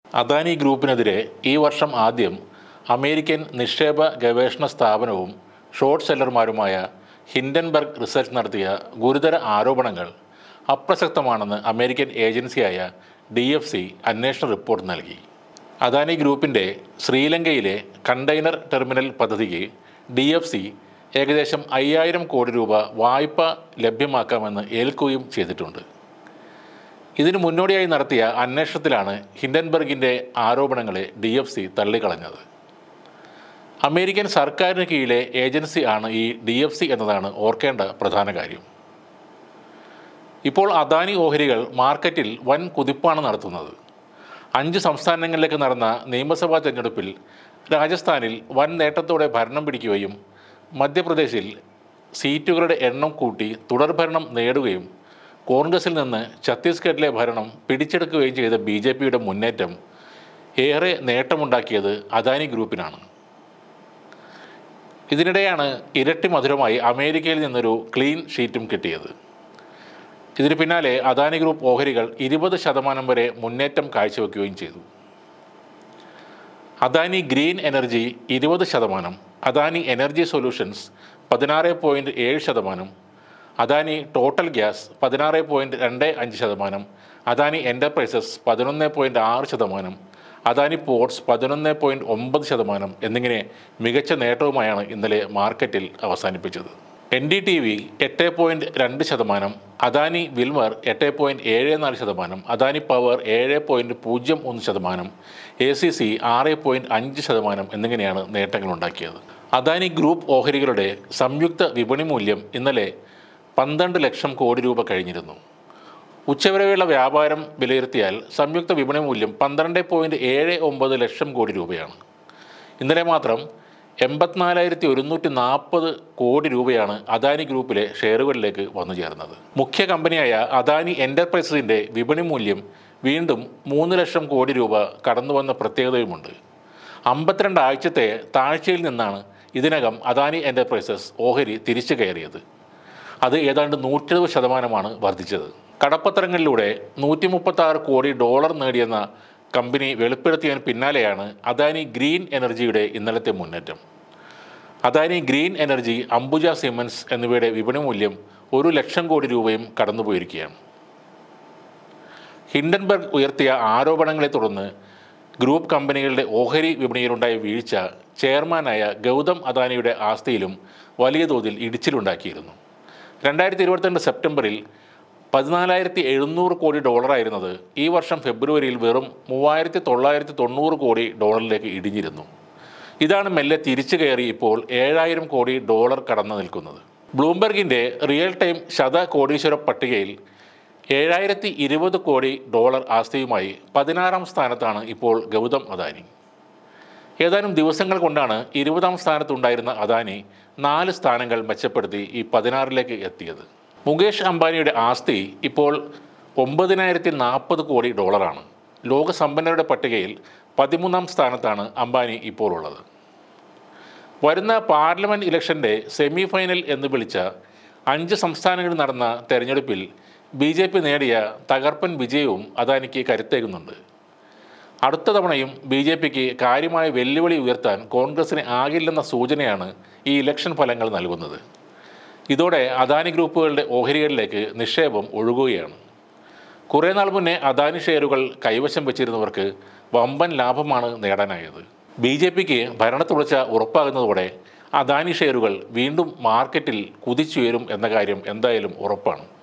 അദാനി ഗ്രൂപ്പിനെതിരെ ഈ വർഷം ആദ്യം അമേരിക്കൻ നിക്ഷേപ ഗവേഷണ സ്ഥാപനവും ഷോർട്ട് സെല്ലർമാരുമായ ഹിൻഡൻബർഗ് റിസർച്ച് നടത്തിയ ഗുരുതര ആരോപണങ്ങൾ അപ്രസക്തമാണെന്ന് അമേരിക്കൻ ഏജൻസിയായ ഡി എഫ് സി അന്വേഷണ റിപ്പോർട്ട് നൽകി അദാനി ഗ്രൂപ്പിൻ്റെ ശ്രീലങ്കയിലെ കണ്ടെയ്നർ ടെർമിനൽ പദ്ധതിക്ക് ഡി എഫ് സി ഏകദേശം അയ്യായിരം കോടി രൂപ വായ്പ ലഭ്യമാക്കാമെന്ന് ഏൽക്കുകയും ചെയ്തിട്ടുണ്ട് ഇതിനു മുന്നോടിയായി നടത്തിയ അന്വേഷണത്തിലാണ് ഹിൻഡൻബർഗിൻ്റെ ആരോപണങ്ങളെ ഡി എഫ് സി തള്ളിക്കളഞ്ഞത് അമേരിക്കൻ സർക്കാരിന് കീഴിലെ ഏജൻസി ആണ് ഈ ഡി എഫ് സി എന്നതാണ് ഓർക്കേണ്ട പ്രധാന കാര്യം ഇപ്പോൾ അദാനി ഓഹരികൾ മാർക്കറ്റിൽ വൻ കുതിപ്പാണ് നടത്തുന്നത് അഞ്ച് സംസ്ഥാനങ്ങളിലേക്ക് നടന്ന നിയമസഭാ തെരഞ്ഞെടുപ്പിൽ രാജസ്ഥാനിൽ വൻ നേട്ടത്തോടെ ഭരണം പിടിക്കുകയും മധ്യപ്രദേശിൽ സീറ്റുകളുടെ എണ്ണം കൂട്ടി തുടർഭരണം നേടുകയും കോൺഗ്രസിൽ നിന്ന് ഛത്തീസ്ഗഡിലെ ഭരണം പിടിച്ചെടുക്കുകയും ചെയ്ത ബി ജെ പിയുടെ മുന്നേറ്റം ഏറെ നേട്ടമുണ്ടാക്കിയത് അദാനി ഗ്രൂപ്പിനാണ് ഇതിനിടെയാണ് ഇരട്ടി മധുരമായി അമേരിക്കയിൽ നിന്നൊരു ക്ലീൻ ഷീറ്റും കിട്ടിയത് ഇതിന് പിന്നാലെ അദാനി ഗ്രൂപ്പ് ഓഹരികൾ ഇരുപത് ശതമാനം വരെ മുന്നേറ്റം കാഴ്ചവെക്കുകയും ചെയ്തു അദാനി ഗ്രീൻ എനർജി ഇരുപത് ശതമാനം അദാനി എനർജി സൊല്യൂഷൻസ് പതിനാറ് പോയിൻറ്റ് ഏഴ് ശതമാനം അദാനി ടോട്ടൽ ഗ്യാസ് പതിനാറ് പോയിൻറ്റ് രണ്ട് അഞ്ച് ശതമാനം അദാനി എൻ്റർപ്രൈസസ് പതിനൊന്ന് പോയിൻറ്റ് ആറ് ശതമാനം അദാനി പോർട്സ് പതിനൊന്ന് പോയിൻറ്റ് ഒമ്പത് ശതമാനം എന്നിങ്ങനെ മികച്ച നേട്ടവുമായാണ് ഇന്നലെ മാർക്കറ്റിൽ അവസാനിപ്പിച്ചത് എൻ ഡി ടി വി എട്ട് പോയിൻറ്റ് രണ്ട് ശതമാനം അദാനി വിൽമർ എട്ട് പോയിൻറ്റ് ഏഴ് നാല് ശതമാനം അദാനി പവർ ഏഴ് പോയിൻറ്റ് പൂജ്യം ഒന്ന് ശതമാനം എ സി സി ആറ് പോയിൻറ്റ് അഞ്ച് ശതമാനം എന്നിങ്ങനെയാണ് നേട്ടങ്ങളുണ്ടാക്കിയത് അദാനി ഗ്രൂപ്പ് ഓഹരികളുടെ സംയുക്ത വിപണി മൂല്യം ഇന്നലെ പന്ത്രണ്ട് ലക്ഷം കോടി രൂപ കഴിഞ്ഞിരുന്നു ഉച്ചവരെയുള്ള വ്യാപാരം വിലയിരുത്തിയാൽ സംയുക്ത വിപണി മൂല്യം പന്ത്രണ്ട് പോയിൻറ്റ് ഏഴ് ഒമ്പത് ലക്ഷം കോടി രൂപയാണ് ഇന്നലെ മാത്രം എൺപത്തിനാലായിരത്തി ഒരുന്നൂറ്റി നാൽപ്പത് കോടി രൂപയാണ് അദാനി ഗ്രൂപ്പിലെ ഷെയറുകളിലേക്ക് വന്നു ചേർന്നത് മുഖ്യ കമ്പനിയായ അദാനി എൻ്റർപ്രൈസസിൻ്റെ വിപണി മൂല്യം വീണ്ടും മൂന്ന് ലക്ഷം കോടി രൂപ കടന്നു വന്ന പ്രത്യേകതയുമുണ്ട് അമ്പത്തിരണ്ട് ആഴ്ചത്തെ താഴ്ചയിൽ നിന്നാണ് ഇതിനകം അദാനി എൻ്റർപ്രൈസസ് ഓഹരി തിരിച്ചു കയറിയത് അത് ഏതാണ്ട് നൂറ്റി എഴുപത് ശതമാനമാണ് വർദ്ധിച്ചത് കടപ്പത്രങ്ങളിലൂടെ നൂറ്റി മുപ്പത്തി ആറ് കോടി ഡോളർ നേടിയെന്ന കമ്പനി വെളിപ്പെടുത്തിയതിന് പിന്നാലെയാണ് അദാനി ഗ്രീൻ എനർജിയുടെ ഇന്നലത്തെ മുന്നേറ്റം Adani Green Energy Ambuja Cements എന്നിവയുടെ വിപണി മൂല്യം ഒരു ലക്ഷം കോടി രൂപയും കടന്നുപോയിരിക്കുകയാണ് ഹിൻഡൻബർഗ് ഉയർത്തിയ ആരോപണങ്ങളെ തുടർന്ന് ഗ്രൂപ്പ് കമ്പനികളുടെ ഓഹരി വിപണിയിലുണ്ടായ വീഴ്ച ചെയർമാനായ ഗൗതം അദാനിയുടെ ആസ്തിയിലും വലിയ തോതിൽ ഇടിച്ചിലുണ്ടാക്കിയിരുന്നു രണ്ടായിരത്തി ഇരുപത്തിരണ്ട് സെപ്റ്റംബറിൽ പതിനാലായിരത്തി എഴുന്നൂറ് കോടി ഡോളറായിരുന്നത് ഈ വർഷം ഫെബ്രുവരിയിൽ വെറും മൂവായിരത്തി തൊള്ളായിരത്തി തൊണ്ണൂറ് കോടി ഡോളറിലേക്ക് ഇടിഞ്ഞിരുന്നു ഇതാണ് മെല്ലെ തിരിച്ചു കയറി ഇപ്പോൾ ഏഴായിരം കോടി ഡോളർ കടന്നു നിൽക്കുന്നത് ബ്ലൂംബെർഗിൻ്റെ റിയൽ ടൈം ശത കോടീശ്വര പട്ടികയിൽ ഏഴായിരത്തി ഇരുപത് കോടി ഡോളർ ആസ്തിയുമായി പതിനാറാം സ്ഥാനത്താണ് ഇപ്പോൾ ഗൗതം അദാനി ഏതാനും ദിവസങ്ങൾ കൊണ്ടാണ് ഇരുപതാം സ്ഥാനത്തുണ്ടായിരുന്ന അദാനി നാല് സ്ഥാനങ്ങൾ മെച്ചപ്പെടുത്തി ഈ പതിനാറിലേക്ക് എത്തിയത് മുകേഷ് അംബാനിയുടെ ആസ്തി ഇപ്പോൾ ഒമ്പതിനായിരത്തി നാൽപ്പത് കോടി ഡോളറാണ് ലോകസമ്പന്നരുടെ പട്ടികയിൽ പതിമൂന്നാം സ്ഥാനത്താണ് അംബാനി ഇപ്പോൾ ഉള്ളത് വരുന്ന പാർലമെൻറ്റ് ഇലക്ഷൻ്റെ സെമി ഫൈനൽ എന്ന് വിളിച്ച അഞ്ച് സംസ്ഥാനങ്ങളിൽ നടന്ന തെരഞ്ഞെടുപ്പിൽ ബി ജെ പി നേടിയ തകർപ്പൻ വിജയവും അദാനിക്ക് കരുത്തേകുന്നുണ്ട് അടുത്ത തവണയും ബി ജെ പിക്ക് കാര്യമായ വെല്ലുവിളി ഉയർത്താൻ കോൺഗ്രസിന് ആകില്ലെന്ന സൂചനയാണ് ഈ ഇലക്ഷൻ ഫലങ്ങൾ നൽകുന്നത് ഇതോടെ അദാനി ഗ്രൂപ്പുകളുടെ ഓഹരികളിലേക്ക് നിക്ഷേപം ഒഴുകുകയാണ് കുറേ നാൾ മുന്നേ അദാനി ഷെയറുകൾ കൈവശം വെച്ചിരുന്നവർക്ക് വമ്പൻ ലാഭമാണ് നേടാനായത് ബി ജെ പിക്ക് ഭരണ തുടർച്ച ഉറപ്പാകുന്നതോടെ അദാനി ഷെയറുകൾ വീണ്ടും മാർക്കറ്റിൽ കുതിച്ചുയരും എന്ന കാര്യം എന്തായാലും ഉറപ്പാണ്